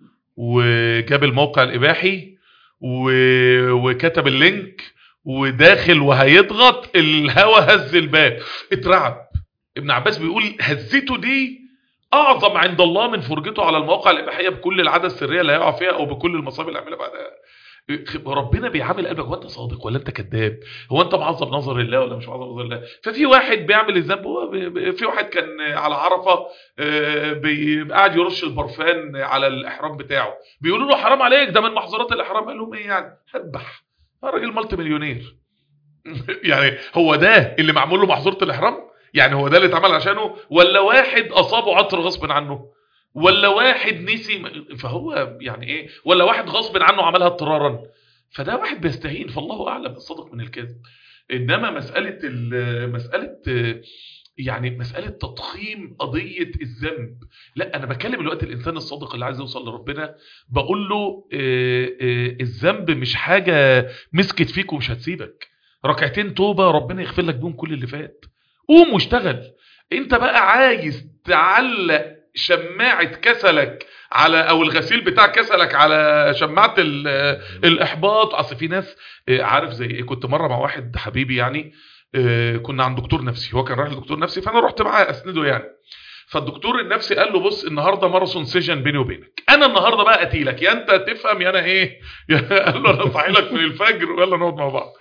وجاب الموقع الإباحي و... وكتب اللينك وداخل وهيضغط الهوا هز الباب اترعب ابن عباس بيقول هزته دي اعظم عند الله من فرجته على المواقع الاباحيه بكل العاده السريه اللي هيقع فيها او بكل المصائب اللي هيعملها بعدها ربنا بيعامل قلبك هو انت صادق ولا انت كذاب هو انت معظم نظر الله ولا مش معظم نظر الله ففي واحد بيعمل الذنب هو بي- بي- في واحد كان على عرفه آه، بي- قاعد يرش البرفان على الاحرام بتاعه بيقولوا له حرام عليك ده من محظورات الاحرام قال لهم ايه يعني هذبح راجل مالتي مليونير يعني هو ده اللي معمول له محظوره الاحرام يعني هو ده اللي اتعمل عشانه ولا واحد اصابه عطر غصب عنه ولا واحد نسي فهو يعني ايه ولا واحد غصب عنه عملها اضطرارا فده واحد بيستهين فالله اعلم الصدق من الكذب انما مساله ال- مساله آه، يعني مساله تضخيم قضيه الذنب لا انا بكلم الوقت الانسان الصادق اللي عايز يوصل لربنا بقول له آه، آه، الذنب مش حاجه مسكت فيك ومش هتسيبك ركعتين توبه ربنا يغفر لك بيهم كل اللي فات قوم واشتغل انت بقى عايز تعلق شماعه كسلك على او الغسيل بتاع كسلك على شماعه ال- الاحباط اصل في ناس آه، عارف زي ايه كنت مره مع واحد حبيبي يعني آه، كنا عند دكتور نفسي هو كان رايح لدكتور نفسي فانا رحت معاه اسنده يعني فالدكتور النفسي قال له بص النهارده ماراثون سيجن بيني وبينك انا النهارده بقى قتيلك يا انت تفهم يا انا ايه قال له انا صاحي لك من الفجر ويلا نقعد مع بعض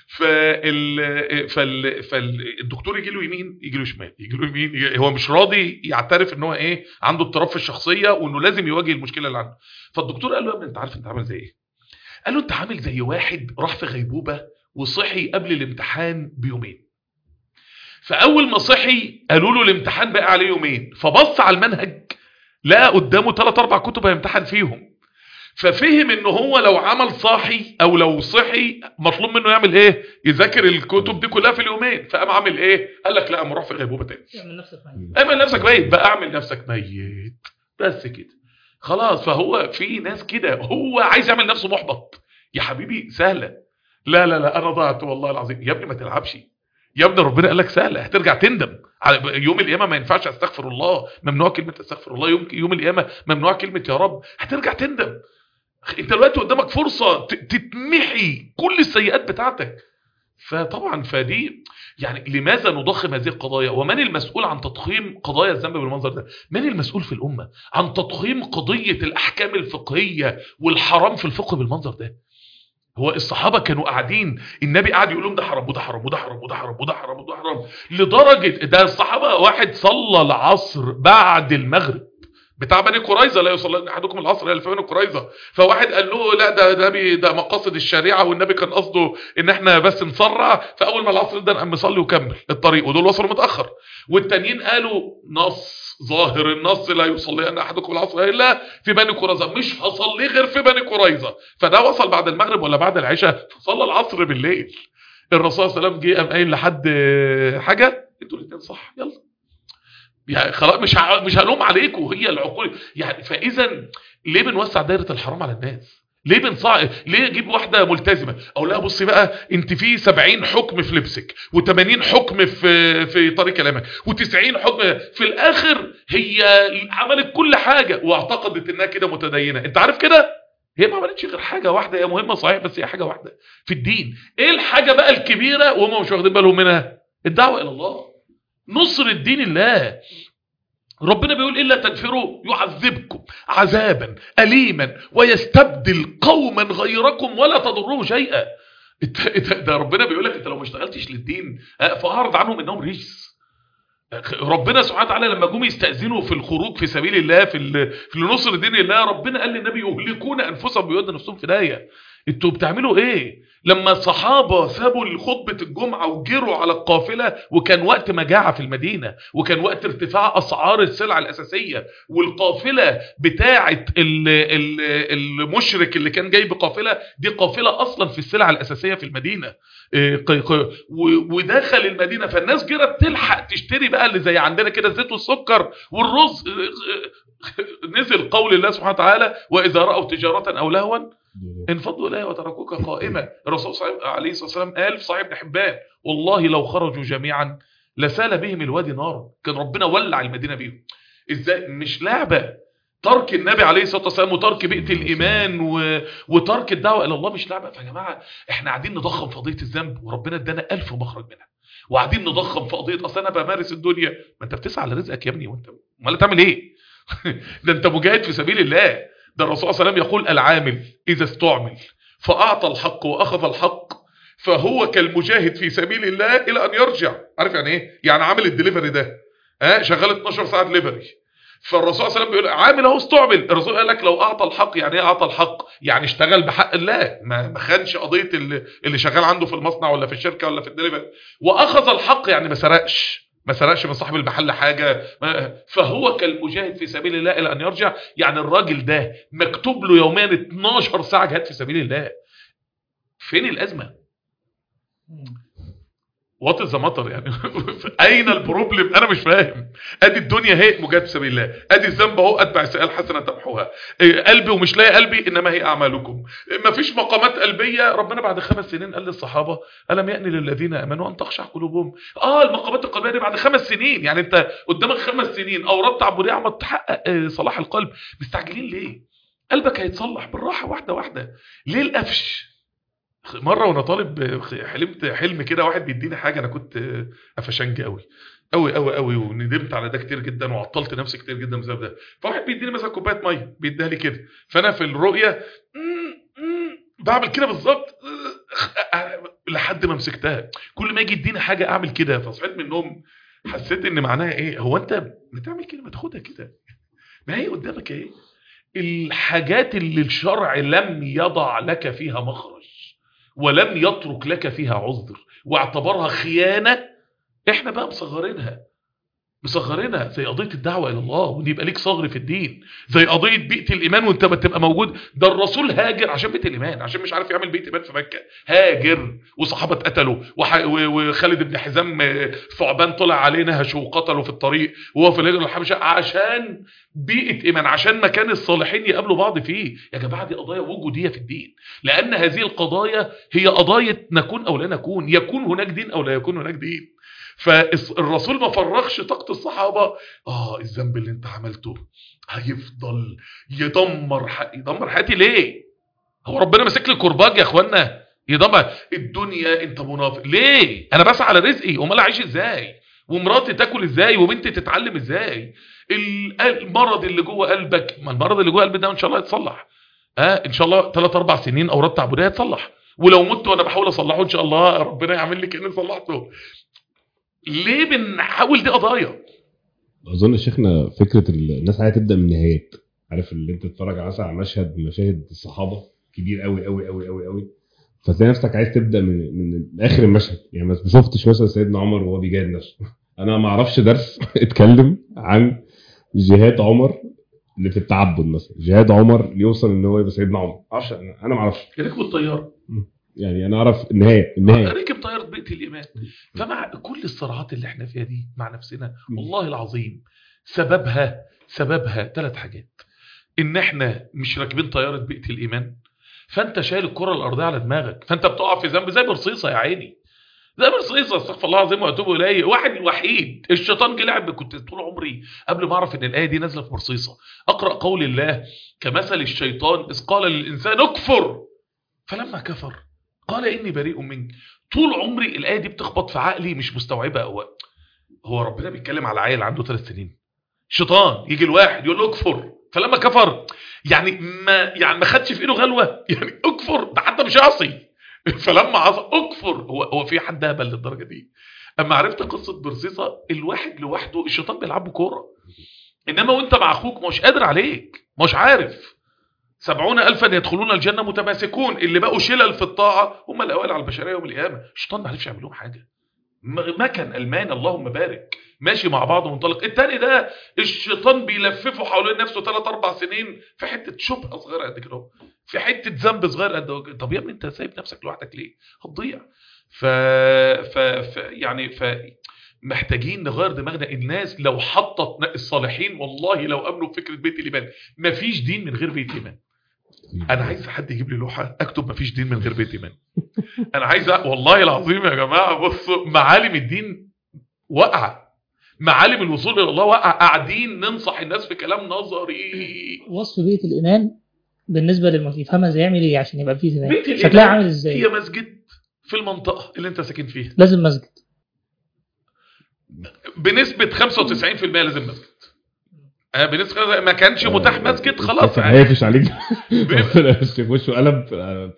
فال فال فالدكتور يجي له يمين يجي له شمال يجي له يمين يجي... هو مش راضي يعترف ان هو ايه عنده اضطراب في الشخصيه وانه لازم يواجه المشكله اللي عنده فالدكتور قال له يا ابني انت عارف انت عامل زي ايه قال له انت عامل زي واحد راح في غيبوبه وصحي قبل الامتحان بيومين فاول ما صحي قالوا له الامتحان بقى عليه يومين فبص على المنهج لقى قدامه ثلاث اربع كتب هيمتحن فيهم ففهم ان هو لو عمل صاحي او لو صحي مطلوب منه يعمل ايه يذاكر الكتب دي كلها في اليومين فقام عامل ايه قال لك لا اما اروح في غيبوبه تاني اعمل نفسك ميت اعمل نفسك ميت بقى اعمل نفسك ميت بس كده خلاص فهو في ناس كده هو عايز يعمل نفسه محبط يا حبيبي سهله لا لا لا انا ضعت والله العظيم يا ابني ما تلعبش يا ابني ربنا قال لك سهله هترجع تندم على- يوم القيامه ما ينفعش استغفر الله ممنوع كلمه استغفر الله يوم يوم القيامه ممنوع كلمه يا رب هترجع تندم انت دلوقتي قدامك فرصه ت- تتمحي كل السيئات بتاعتك فطبعا فدي يعني لماذا نضخم هذه القضايا ومن المسؤول عن تضخيم قضايا الذنب بالمنظر ده من المسؤول في الامه عن تضخيم قضيه الاحكام الفقهيه والحرام في الفقه بالمنظر ده هو الصحابه كانوا قاعدين النبي قاعد يقول لهم ده حرام وده حرام وده حرام وده حرام وده حرام وده حرام لدرجه ده الصحابه واحد صلى العصر بعد المغرب بتاع بني قريظه لا يصلي احدكم العصر الا في بني قريظه فواحد قال له لا ده ده بي- ده مقاصد الشريعه والنبي كان قصده ان احنا بس نسرع فاول ما العصر ده نقوم مصلي وكمل الطريق ودول وصلوا متاخر والتانيين قالوا نص ظاهر النص لا يصلي ان احدكم العصر الا في بني قريظه مش هصلي غير في بني قريظه فده وصل بعد المغرب ولا بعد العشاء فصلى العصر بالليل الرسول صلى الله عليه وسلم جه قام قايل لحد حاجه انتوا الاثنين صح يلا يعني خلاص مش ه- مش هلوم عليكم هي العقول يعني فاذا ليه بنوسع دايره الحرام على الناس ليه بنصع ليه اجيب واحده ملتزمه اقول لها بصي بقى انت في 70 حكم في لبسك و80 حكم في في طريق كلامك و90 حكم في الاخر هي عملت كل حاجه واعتقدت انها كده متدينه انت عارف كده هي ما عملتش غير حاجه واحده هي مهمه صحيح بس هي حاجه واحده في الدين ايه الحاجه بقى الكبيره وهم مش واخدين بالهم منها الدعوه الى الله نصر الدين الله ربنا بيقول إلا تنفروا يعذبكم عذابا أليما ويستبدل قوما غيركم ولا تضروه شيئا إنت- إنت- ده ربنا بيقول لك انت لو ما اشتغلتش للدين آه، فاعرض عنهم انهم رجس ربنا سبحانه وتعالى لما جم يستأذنوا في الخروج في سبيل الله في ال- في نصر دين الله ربنا قال للنبي يهلكون انفسهم بيودوا نفسهم في داهيه انتوا بتعملوا ايه لما الصحابه سابوا خطبه الجمعه وجروا على القافله وكان وقت مجاعه في المدينه وكان وقت ارتفاع اسعار السلع الاساسيه والقافله بتاعه ال- ال- المشرك اللي كان جاي بقافله دي قافله اصلا في السلع الاساسيه في المدينه إيه، ق- ق- و- ودخل المدينه فالناس جرت تلحق تشتري بقى اللي زي عندنا كده الزيت والسكر والرز نزل قول الله سبحانه وتعالى واذا راوا تجاره او لهوا انفضوا اليه وتركوك قائمه الرسول صلى الله عليه وسلم قال في صحيح ابن حبان والله لو خرجوا جميعا لسال بهم الوادي نارا كان ربنا ولع المدينه بيهم ازاي مش لعبه ترك النبي عليه الصلاه والسلام وترك بيئه الايمان و... وترك الدعوه الى الله مش لعبه فيا جماعه احنا قاعدين نضخم في قضيه الذنب وربنا ادانا ألف مخرج منها وقاعدين نضخم في قضيه اصل انا بمارس الدنيا ما انت بتسعى لرزقك يا ابني وانت امال تعمل ايه ده انت مجاهد في سبيل الله ده الرسول صلى الله عليه وسلم يقول العامل اذا استعمل فاعطى الحق واخذ الحق فهو كالمجاهد في سبيل الله الى ان يرجع عارف يعني ايه يعني عامل الدليفري ده ها شغال 12 ساعه دليفري فالرسول صلى الله عليه وسلم بيقول عامل اهو استعمل الرسول قال لك لو اعطى الحق يعني ايه اعطى الحق يعني اشتغل بحق الله ما ما خدش قضيه اللي, اللي شغال عنده في المصنع ولا في الشركه ولا في الدليفري واخذ الحق يعني ما سرقش ما سرقش من صاحب المحل حاجه ما- فهو كالمجاهد في سبيل الله الى ان يرجع يعني الراجل ده مكتوب له يوميا 12 ساعه جهاد في سبيل الله فين الازمه وات از مطر يعني اين البروبلم انا مش فاهم ادي الدنيا هي مجاهد في سبيل الله ادي الذنب اهو اتبع السيئه الحسنه تمحوها إيه، قلبي ومش لاقي قلبي انما هي اعمالكم ما فيش مقامات قلبيه ربنا بعد خمس سنين قال للصحابه الم يأن للذين امنوا ان تخشع قلوبهم اه المقامات القلبيه دي بعد خمس سنين يعني انت قدامك خمس سنين اوردت عبوديه عم تحقق آه، صلاح القلب مستعجلين ليه قلبك هيتصلح بالراحه واحده واحده ليه القفش مره وانا طالب حلمت حلم كده واحد بيديني حاجه انا كنت قفشنج قوي قوي قوي قوي وندمت على ده كتير جدا وعطلت نفسي كتير جدا بسبب ده فواحد بيديني مثلا كوبايه ميه بيديها لي كده فانا في الرؤيه مم، مم، بعمل كده بالظبط لحد ما مسكتها كل ما يجي يديني حاجه اعمل كده فصحيت من النوم حسيت ان معناها ايه هو انت بتعمل كده ما تاخدها كده ما هي قدامك ايه الحاجات اللي الشرع لم يضع لك فيها مخرج ولم يترك لك فيها عذر واعتبرها خيانة احنا بقى مصغرينها مصغرينها زي قضيه الدعوه الى الله وان يبقى ليك صغر في الدين زي قضيه بيئه الايمان وانت بتبقى موجود ده الرسول هاجر عشان بيئه الايمان عشان مش عارف يعمل بيئه ايمان في مكه هاجر وصحابه اتقتلوا وح... و- وخالد بن حزام آه، ثعبان طلع عليه نهش وقتله في الطريق وهو في الهجره الحبشه عشان بيئه ايمان عشان مكان الصالحين يقابلوا بعض فيه يا جماعه دي قضايا وجوديه في الدين لان هذه القضايا هي قضايا نكون او لا نكون يكون هناك دين او لا يكون هناك دين فالرسول ما فرغش طاقه الصحابه اه الذنب اللي انت عملته هيفضل يدمر ح... يدمر حياتي ليه هو ربنا ماسك لي كرباج يا اخوانا يدمر الدنيا انت منافق ليه انا بسعى على رزقي امال اعيش ازاي ومراتي تاكل ازاي وبنتي تتعلم ازاي ال- المرض اللي جوه قلبك ما المرض اللي جوه قلبي ده ان شاء الله يتصلح اه ان شاء الله 3 4 سنين اوراد تعبديه يتصلح ولو مت وانا بحاول اصلحه ان شاء الله ربنا يعمل لي كاني صلحته ليه بنحاول دي قضايا اظن يا شيخنا فكره ال- الناس عايزه تبدا من النهايات عارف اللي انت تتفرج على مثلا على مشهد من مشاهد الصحابه كبير قوي قوي قوي قوي قوي فتلاقي نفسك عايز تبدا من من اخر المشهد يعني ما شفتش مثلا سيدنا عمر وهو بيجاهد نفسه انا ما اعرفش درس اتكلم عن جهاد عمر اللي في التعبد مثلا جهاد عمر يوصل ان هو يبقى سيدنا عمر ما اعرفش انا ما اعرفش ركبوا الطياره يعني انا اعرف النهايه النهايه ركب طياره بيئه الايمان فمع كل الصراعات اللي احنا فيها دي مع نفسنا والله العظيم سببها سببها ثلاث حاجات ان احنا مش راكبين طياره بيئه الايمان فانت شايل الكره الارضيه على دماغك فانت بتقع في ذنب زي برصيصه يا عيني زي برصيصه استغفر الله العظيم واتوب اليه واحد الوحيد الشيطان جه لعب كنت طول عمري قبل ما اعرف ان الايه دي نازله في برصيصه اقرا قول الله كمثل الشيطان اذ قال للانسان اكفر فلما كفر قال اني بريء منك طول عمري الايه دي بتخبط في عقلي مش مستوعبها هو هو ربنا بيتكلم على عيل عنده ثلاث سنين شيطان يجي الواحد يقول له اكفر فلما كفر يعني ما يعني ما خدش في ايده غلوه يعني اكفر ده حتى مش عصي فلما عصى اكفر هو هو في حد اهبل للدرجه دي اما عرفت قصه برصيصه الواحد لوحده الشيطان بيلعب كوره انما وانت مع اخوك مش قادر عليك مش عارف سبعون ألفا يدخلون الجنة متماسكون اللي بقوا شلل في الطاعة هم الأوائل على البشرية يوم القيامة الشيطان ما عرفش يعمل لهم حاجة م- مكن ألمان اللهم بارك ماشي مع بعض منطلق التاني ده الشيطان بيلففه حوالين نفسه ثلاث أربع سنين في حتة شبهة صغيرة قد كده أهو. في حتة ذنب صغير قد كده. طب يا ابني أنت سايب نفسك لوحدك ليه؟ هتضيع ف... ف... ف... يعني ف محتاجين نغير دماغنا الناس لو حطت الصالحين والله لو امنوا بفكره بيت الايمان مفيش دين من غير بيت ايمان انا عايز حد يجيب لي لوحه اكتب مفيش دين من غير بيت ايمان انا عايز أ- والله العظيم يا جماعه بصوا معالم الدين واقعه معالم الوصول الى الله واقعه قاعدين ننصح الناس في كلام نظري وصف بيئه الايمان بالنسبه للمسلم يفهمها ازاي يعمل ايه عشان يبقى بيئه بيت الايمان الإيمان شكلها عامل ازاي هي مسجد في المنطقه اللي انت ساكن فيها لازم مسجد بنسبه 95% لازم مسجد آه، بنسبه ما كانش متاح مسجد خلاص هيقفش عليك بيبقى- ربنا يخش قلم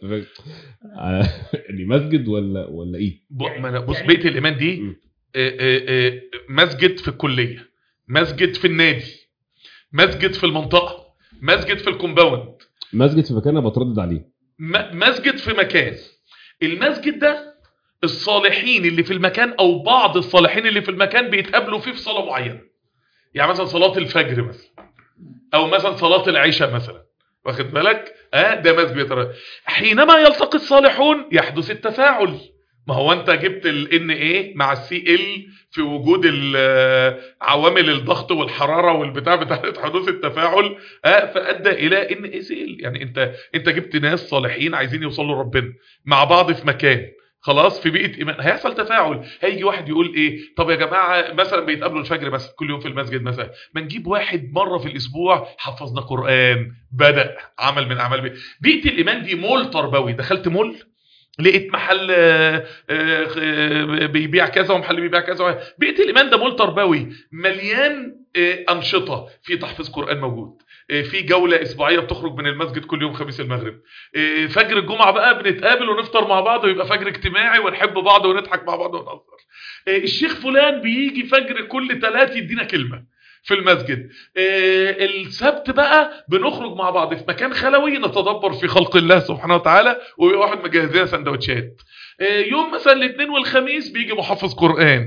يعني مسجد ولا ولا ايه؟ ب- ما أنا- بص بيت الايمان دي م. آه، آه، آه، مسجد في الكليه مسجد في النادي مسجد في المنطقه مسجد في الكومباوند مسجد في مكان انا بتردد عليه م- مسجد في مكان المسجد ده الصالحين اللي في المكان او بعض الصالحين اللي في المكان بيتقابلوا فيه في صلاه معينه يعني مثلا صلاه الفجر مثلا او مثلا صلاه العشاء مثلا واخد بالك اه ده مسجد بيتر- حينما يلتقي الصالحون يحدث التفاعل ما هو انت جبت ال ان ايه مع السي ال في وجود ال- عوامل الضغط والحراره والبتاع بتاعت حدوث التفاعل اه فادى الى ان اي سي ال يعني انت انت جبت ناس صالحين عايزين يوصلوا لربنا مع بعض في مكان خلاص في بيئه ايمان هيحصل تفاعل هيجي واحد يقول ايه طب يا جماعه مثلا بيتقابلوا الفجر مثلا كل يوم في المسجد مثلا ما نجيب واحد مره في الاسبوع حفظنا قران بدا عمل من اعمال بي- بيئه الايمان دي مول تربوي دخلت مول لقيت محل آه، آه، بيبيع كذا ومحل بيبيع كذا بيئه الايمان ده مول تربوي مليان آه، انشطه في تحفيظ قران موجود آه، في جوله اسبوعيه بتخرج من المسجد كل يوم خميس المغرب آه، فجر الجمعه بقى بنتقابل ونفطر مع بعض ويبقى فجر اجتماعي ونحب بعض ونضحك مع بعض ونهزر آه، الشيخ فلان بيجي فجر كل ثلاث يدينا كلمه في المسجد آه، السبت بقى بنخرج مع بعض في مكان خلوي نتدبر في خلق الله سبحانه وتعالى وواحد مجهز لنا سندوتشات آه، يوم مثلا الاثنين والخميس بيجي محفظ قرآن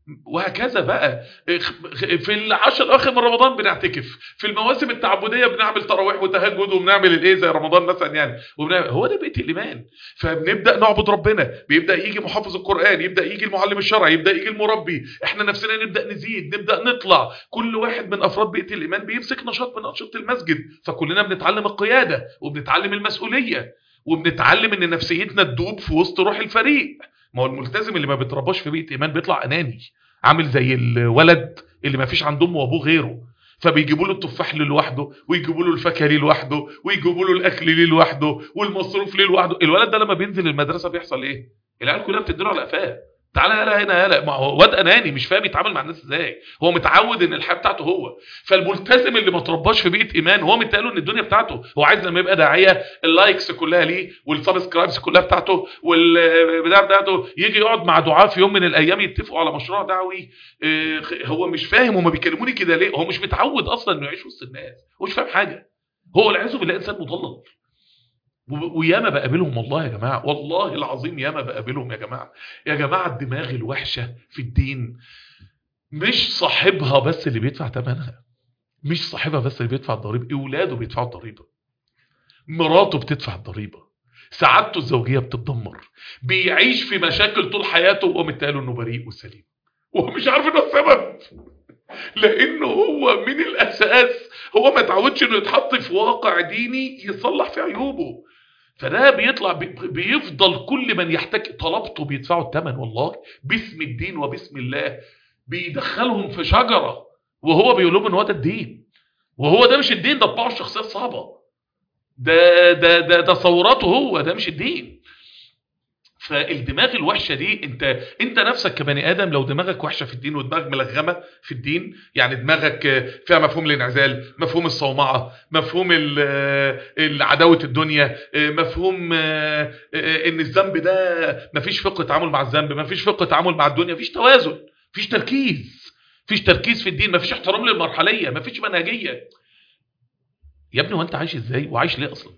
وهكذا بقى في العشر الاواخر من رمضان بنعتكف في المواسم التعبديه بنعمل تراويح وتهجد وبنعمل الايه زي رمضان مثلا يعني وبنعمل هو ده بيت الايمان فبنبدا نعبد ربنا بيبدا يجي محافظ القران يبدا يجي المعلم الشرعي يبدا يجي المربي احنا نفسنا نبدا نزيد نبدا نطلع كل واحد من افراد بيت الايمان بيمسك نشاط من انشطه المسجد فكلنا بنتعلم القياده وبنتعلم المسؤوليه وبنتعلم ان نفسيتنا تدوب في وسط روح الفريق ما هو الملتزم اللي ما بيترباش في بيت ايمان بيطلع اناني عامل زي الولد اللي ما فيش عنده امه وابوه غيره فبيجيبوا له التفاح ليه لوحده ويجيبوا له الفاكهه ليه لوحده ويجيبوا له الاكل ليه لوحده والمصروف ليه لوحده الولد ده لما بينزل المدرسه بيحصل ايه العيال كلها بتديله على قفاه تعالى يلا هنا يلا ما هو واد اناني مش فاهم يتعامل مع الناس ازاي هو متعود ان الحياه بتاعته هو فالملتزم اللي ما ترباش في بيئه ايمان هو متقاله ان الدنيا بتاعته هو عايز لما يبقى داعيه اللايكس كلها ليه والسبسكرايبس كلها بتاعته والبتاع بتاعته يجي يقعد مع دعاه في يوم من الايام يتفقوا على مشروع دعوي آه، هو مش فاهم هما بيكلموني كده ليه هو مش متعود اصلا انه يعيش وسط الناس هو مش فاهم حاجه هو والعياذ بالله انسان مضلل و- وياما بقابلهم والله يا جماعه والله العظيم ياما بقابلهم يا جماعه يا جماعه الدماغ الوحشه في الدين مش صاحبها بس اللي بيدفع ثمنها مش صاحبها بس اللي بيدفع الضريبه اولاده بيدفعوا الضريبه مراته بتدفع الضريبه سعادته الزوجيه بتتدمر بيعيش في مشاكل طول حياته وهو متقاله انه بريء وسليم وهو مش عارف انه السبب لانه هو من الاساس هو ما اتعودش انه يتحط في واقع ديني يصلح في عيوبه فده بيطلع بي- بيفضل كل من يحتاج طلبته بيدفعوا الثمن والله باسم الدين وباسم الله بيدخلهم في شجره وهو بيقول لهم ان هو ده الدين وهو ده مش الدين ده طباعه الشخصيه الصعبه ده ده ده تصوراته هو ده مش الدين فالدماغ الوحشه دي انت انت نفسك كبني ادم لو دماغك وحشه في الدين ودماغك ملغمه في الدين يعني دماغك آه، فيها مفهوم الانعزال مفهوم الصومعه مفهوم ال- آه، ال- عداوه الدنيا آه، مفهوم آه، آه، ان الذنب ده مفيش فقه تعامل مع الذنب مفيش فقه تعامل مع الدنيا مفيش توازن مفيش تركيز مفيش تركيز في الدين مفيش احترام للمرحليه مفيش منهجيه يا ابني وانت عايش ازاي وعايش ليه اصلا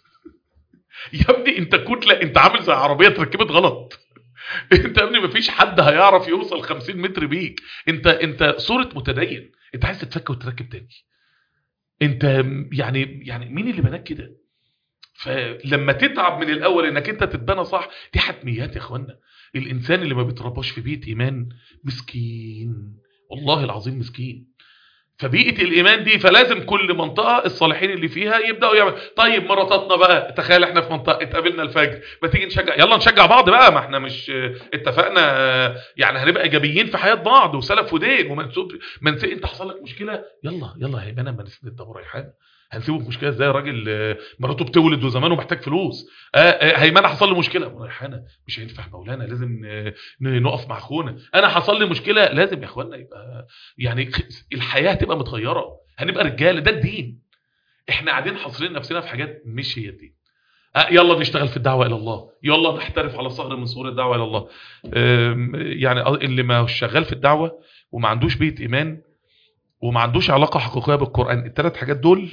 يا ابني انت كتله انت عامل زي عربيه اتركبت غلط انت يا ابني مفيش حد هيعرف يوصل 50 متر بيك انت انت صوره متدين انت عايز تتفك وتركب تاني انت يعني يعني مين اللي بناك كده فلما تتعب من الاول انك انت تتبنى صح دي حتميات يا اخوانا الانسان اللي ما بيترباش في بيئه ايمان مسكين والله العظيم مسكين فبيئه الايمان دي فلازم كل منطقه الصالحين اللي فيها يبداوا يعمل طيب مراتاتنا بقى تخيل احنا في منطقه اتقابلنا الفجر ما تيجي نشجع يلا نشجع بعض بقى ما احنا مش اه، اتفقنا اه، يعني هنبقى ايجابيين في حياه بعض وسلف ودين ومنسوب منس انت حصل لك مشكله يلا يلا يا هيمنه ما نسند ده وريحان هنسيبه في مشكله ازاي الراجل اه، مراته بتولد وزمانه محتاج فلوس اه، اه، هيمنه حصل له مشكله ريحانه مش هينفع مولانا لازم اه، ن- نقف مع اخونا انا حصل لي مشكله لازم يا اخوانا يبقى يعني الحياه هتبقى متغيره هنبقى رجاله ده الدين احنا قاعدين حاصرين نفسنا في حاجات مش هي الدين آه، يلا نشتغل في الدعوه الى الله يلا نحترف على صهر من صور الدعوه الى الله آم، يعني اللي ما هوش شغال في الدعوه وما عندوش بيت ايمان وما عندوش علاقه حقيقيه بالقران الثلاث حاجات دول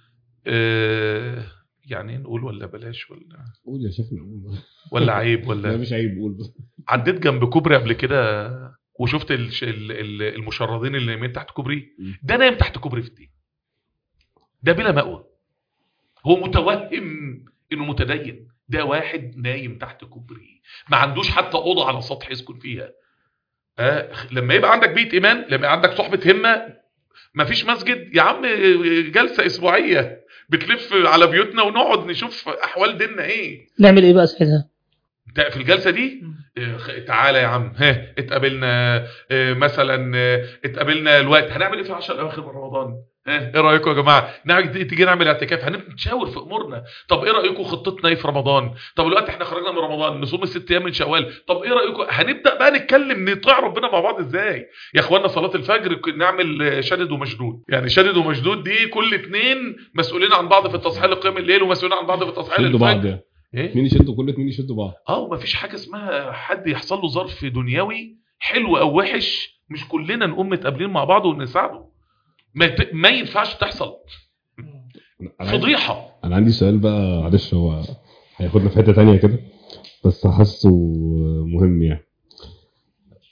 آه، يعني نقول ولا بلاش ولا قول يا شيخنا قول ولا عيب لا ولا مش عيب قول بس عديت جنب كوبري قبل كده وشفت الش- ال- ال- المشردين اللي نايمين تحت كوبري مم. ده نايم تحت كوبري في الدين ده بلا مأوى هو متوهم انه متدين ده واحد نايم تحت كوبري ما عندوش حتى اوضه على سطح يسكن فيها آه لما يبقى عندك بيت ايمان لما يبقى عندك صحبه همه ما فيش مسجد يا عم جلسه اسبوعيه بتلف على بيوتنا ونقعد نشوف احوال ديننا ايه نعمل ايه بقى ساعتها ده في الجلسه دي آه، خ- تعالى يا عم ها اتقابلنا آه، مثلا آه، اتقابلنا الوقت هنعمل ايه في 10 اواخر من رمضان ها ايه رايكم يا جماعه نعمل تيجي نعمل اعتكاف هنتشاور في امورنا طب ايه رايكم خطتنا ايه في رمضان طب الوقت احنا خرجنا من رمضان نصوم الست ايام من شوال طب ايه رايكم هنبدا بقى نتكلم نطيع ربنا مع بعض ازاي يا اخوانا صلاه الفجر ك- نعمل آه، شادد ومشدود يعني شادد ومشدود دي كل اتنين مسؤولين عن بعض في التصحيح لقيام الليل ومسؤولين عن بعض في التصحيح شدوا بعض للفجر يعني ايه اتنين يشدوا كل اتنين يشدوا بعض اه ومفيش حاجه اسمها حد يحصل له ظرف دنيوي حلو او وحش مش كلنا نقوم متقابلين مع بعض ونساعده ما, ت... ما ينفعش تحصل أنا عايز- فضيحه انا عندي سؤال بقى معلش هو هياخدنا في حته تانية كده بس حاسه مهم يعني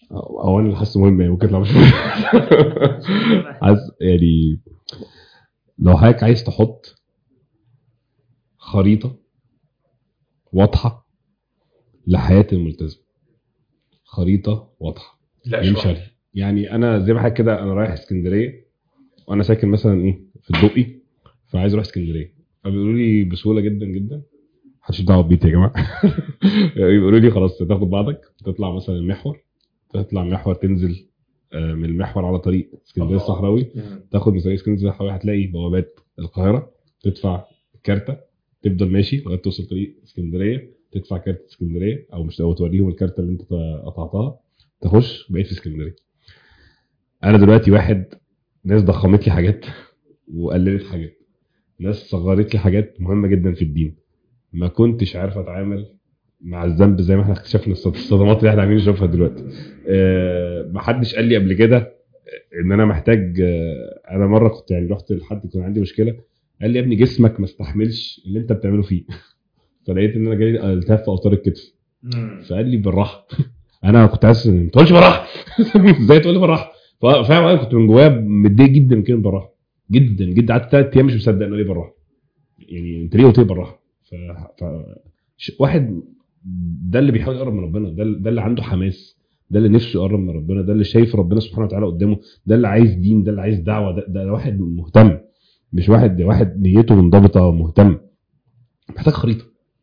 هو انا اللي حاسه مهم يعني ممكن يطلع مش مهم عايز يعني لو حضرتك عايز تحط خريطه واضحه لحياه الملتزم خريطه واضحه لا يمشي شوية. عليها يعني انا زي ما حضرتك كده انا رايح اسكندريه وانا ساكن مثلا ايه في الدقي فعايز اروح اسكندريه فبيقولوا لي بسهوله جدا جدا محدش دعوه بيتي يا جماعه بيقولوا لي خلاص تاخد بعضك تطلع مثلا المحور تطلع المحور تنزل آه، من المحور على طريق اسكندريه الله. الصحراوي مم. تاخد من طريق اسكندريه الصحراوي هتلاقي بوابات القاهره تدفع كارته تفضل ماشي لغايه توصل طريق اسكندريه تدفع كارت اسكندريه او مش او توريهم الكارته اللي انت قطعتها تخش بقيت في اسكندريه انا دلوقتي واحد ناس ضخمت لي حاجات وقللت حاجات ناس صغرت لي حاجات مهمه جدا في الدين ما كنتش عارف اتعامل مع الذنب زي ما احنا اكتشفنا الصد- الصدمات اللي احنا عاملين نشوفها دلوقتي آه، ما حدش قال لي قبل كده ان انا محتاج آه، انا مره كنت يعني رحت لحد كان عندي مشكله قال لي يا ابني جسمك ما استحملش اللي انت بتعمله فيه فلقيت ان انا جاي التهاب في اوتار الكتف مم. فقال لي بالراحه انا كنت حاسس ان ما تقولش بالراحه ازاي تقول لي بالراحه ف- فاهم انا كنت من جوايا متضايق جدا من كلمه بالراحه جدا جدا قعدت ثلاث ايام مش مصدق انه ليه بالراحه يعني انت ليه قلت لي بالراحه ف... ف... ش- واحد ده اللي بيحاول يقرب من ربنا ده, ده اللي عنده حماس ده اللي نفسه يقرب من ربنا ده اللي شايف ربنا سبحانه وتعالى قدامه ده اللي عايز دين ده اللي عايز دعوه ده, ده واحد مهتم مش واحد ده واحد نيته منضبطه مهتم محتاج خريطه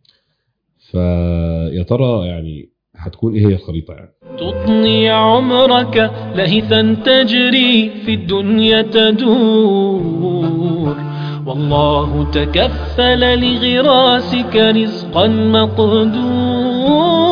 فيا ترى يعني هتكون ايه هي الخريطه يعني تطني عمرك لهثا تجري في الدنيا تدور والله تكفل لغراسك رزقا مقدور